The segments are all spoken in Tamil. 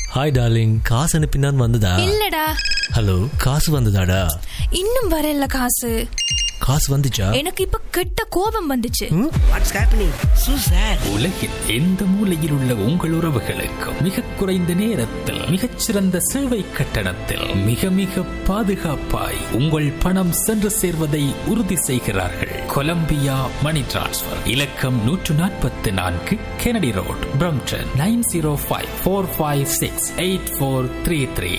ஹாய் டார்லிங் காசு அனுப்பினான் வந்ததா இல்லடா ஹலோ காசு வந்ததாடா இன்னும் வரல காசு காசு வந்துச்சா எனக்கு இப்ப கெட்ட கோபம் வந்துச்சு வாட்ஸ் ஹேப்பனிங் சூ சார் உலகில் எந்த மூலையில் உள்ள உங்கள் உறவுகளுக்கும் மிக குறைந்த நேரத்தில் மிகச்சிறந்த சேவை கட்டணத்தில் மிக மிக பாதுகாப்பாய் உங்கள் பணம் சென்று சேர்வதை உறுதி செய்கிறார்கள் கொலம்பியா மணி டிரான்ஸ்ஃபர் இலக்கம் நூற்று நாற்பத்தி நான்கு Kennedy road Brampton nine zero five four five six eight four three three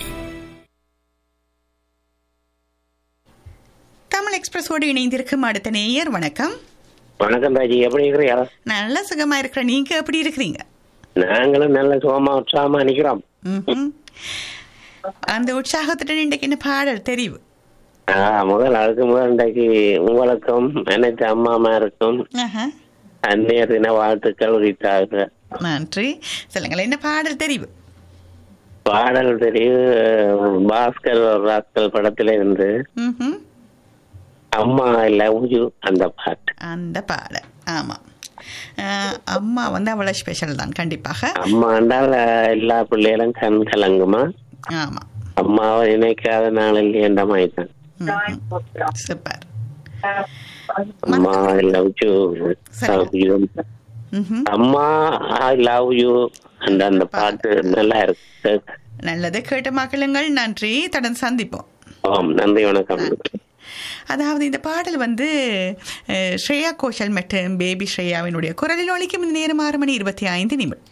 Tamil எக்ஸ்பிரஸோடு இணைந்திருக்கும் அடுத்த நேயர் வணக்கம் வணக்கம் ராஜி எப்படி இருக்கிறியா நல்ல சுகமா இருக்கிற நீங்க எப்படி இருக்கிறீங்க நாங்களும் நல்ல சுகமா உற்சாகமா நிக்கிறோம் ம்ஹும். அந்த உற்சாகத்துடன் இன்றைக்கு என்ன பாடல் தெரிவு ஆஹ் முதல் அதுக்கு முதல் இன்றைக்கு உங்களுக்கும் அனைத்து அம்மாமாருக்கும் ஆஹா. அந்நியர் தின வாழ்த்துக்கள் உரித்தாக நன்றி சொல்லுங்களேன் என்ன பாடல் தெரிவு பாடல் தெரியும் பாஸ்கர் ஒரு ராஸ்கல் படத்துல இருந்து ம்ஹும். அம்மா லவ் யூ அந்த பாட்டு அந்த பாடல் ஆமா ஆஹ், அம்மா வந்து அவ்வளவு ஸ்பெஷல் தான் கண்டிப்பாக அம்மா என்றால் எல்லா பிள்ளைகளும் கண் கலங்குமா ஆமா அம்மாவை நினைக்காத நாளில் என்ற மாதிரி தான் ம்ஹும். சூப்பர் அம்மா லவ் யூ லவ் யூ ம்ஹும். அம்மா ஐ லவ் யூ அந்த அந்த பாட்டு நல்லா இருக்கு நல்லது கேட்ட மக்களுங்கள் நன்றி தொடர்ந்து சந்திப்போம் ஆம் நன்றி வணக்கம் அதாவது இந்த பாடல் வந்து அஹ், ஸ்ரேயா கோஷல் மற்றும் பேபி ஸ்ரேயாவினுடைய குரலில் ஒலிக்கும் இந்த நேரம் ஆறு மணி இருபத்தி ஐந்து நிமிடம்